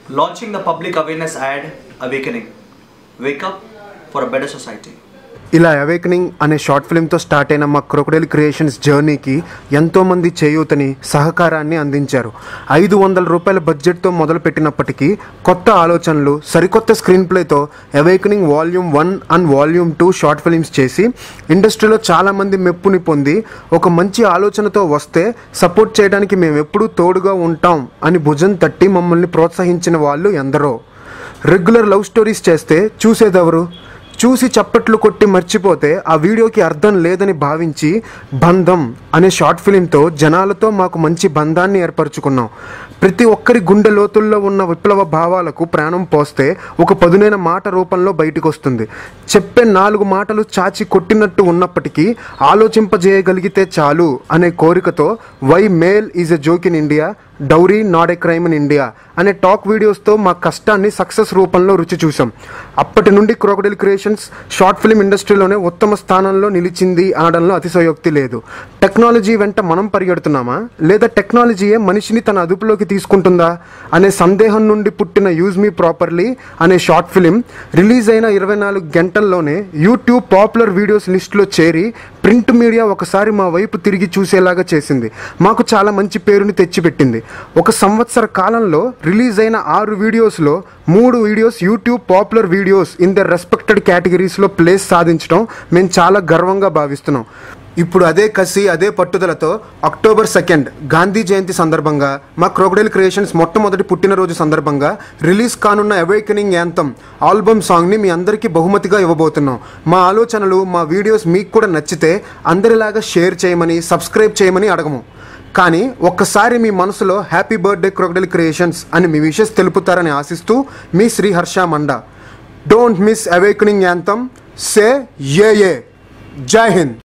launching the public awareness ad Awakening. Wake up for a better society. ఇలా awakening అనే short ఫిల్మ్తో start అయిన మా క్రొకడైల్ క్రియేషన్స్ జర్నీకి ఎంతోమంది చేయూతని సహకారాన్ని అందించారు ఐదు వందల రూపాయల బడ్జెట్తో మొదలుపెట్టినప్పటికీ కొత్త ఆలోచనలు సరికొత్త స్క్రీన్ ప్లేతో awakening volume one and volume two short films చేసి ఇండస్ట్రీలో చాలామంది మెప్పుని పొంది ఒక మంచి ఆలోచనతో వస్తే సపోర్ట్ చేయడానికి మేము ఎప్పుడూ తోడుగా ఉంటాం అని భుజం తట్టి మమ్మల్ని ప్రోత్సహించిన వాళ్ళు ఎందరో రెగ్యులర్ లవ్ స్టోరీస్ చేస్తే చూసేదెవరు చూసి చప్పట్లు కొట్టి మర్చిపోతే ఆ వీడియోకి అర్థం లేదని భావించి బంధం అనే షార్ట్ ఫిలింతో జనాలతో మాకు మంచి బంధాన్ని ఏర్పరచుకున్నాం ప్రతి ఒక్కరి గుండె లోతుల్లో ఉన్న విప్లవ భావాలకు ప్రాణం పోస్తే ఒక పదునైన మాట రూపంలో బయటకు వస్తుంది చెప్పే నాలుగు మాటలు చాచి కొట్టినట్టు ఉన్నప్పటికీ ఆలోచింపజేయగలిగితే చాలు అనే కోరికతో why male is a joke in India dowry not a crime in India అనే టాక్ వీడియోస్తో మా కష్టాన్ని సక్సెస్ రూపంలో రుచి చూసాం అప్పటి నుండి క్రోకడైల్ క్రియేషన్స్ షార్ట్ ఫిల్మ్ ఇండస్ట్రీలోనే ఉత్తమ స్థానంలో నిలిచింది అనడంలో అతిశయోక్తి లేదు టెక్నాలజీ వెంట మనం పరిగెడుతున్నామా లేదా టెక్నాలజీయే మనిషిని తన అదుపులోకి తీసుకుంటుందా అనే సందేహం నుండి పుట్టిన యూజ్ మీ ప్రాపర్లీ అనే షార్ట్ ఫిలిం రిలీజ్ అయిన ఇరవై నాలుగు గంటల్లోనే యూట్యూబ్ పాపులర్ వీడియోస్ లిస్టులో చేరి ప్రింట్ మీడియా ఒకసారి మా వైపు తిరిగి చూసేలాగా చేసింది మాకు చాలా మంచి పేరుని తెచ్చిపెట్టింది ఒక సంవత్సర కాలంలో రిలీజ్ అయిన ఆరు వీడియోస్లో మూడు videos YouTube popular videos in the respected కేటగిరీస్లో ప్లేస్ సాధించడం మేము చాలా గర్వంగా భావిస్తున్నాం ఇప్పుడు అదే కసి అదే పట్టుదలతో అక్టోబర్ సెకండ్ గాంధీ జయంతి సందర్భంగా మా క్రోకడైల్ క్రియేషన్స్ మొట్టమొదటి పుట్టినరోజు సందర్భంగా రిలీజ్ కానున్న అవేకనింగ్ యాంతం ఆల్బమ్ సాంగ్ని మీ అందరికీ బహుమతిగా ఇవ్వబోతున్నాం మా ఆలోచనలు మా వీడియోస్ మీకు కూడా నచ్చితే అందరిలాగా షేర్ చేయమని సబ్స్క్రైబ్ చేయమని అడగము కానీ ఒక్కసారి మీ మనసులో హ్యాపీ బర్త్డే క్రొకడైల్ క్రియేషన్స్ అని మీ విషెస్ తెలుపుతారని ఆశిస్తూ మీ Shri Harsha Manda don't miss awakening anthem say ఏ ఏ జై హింద్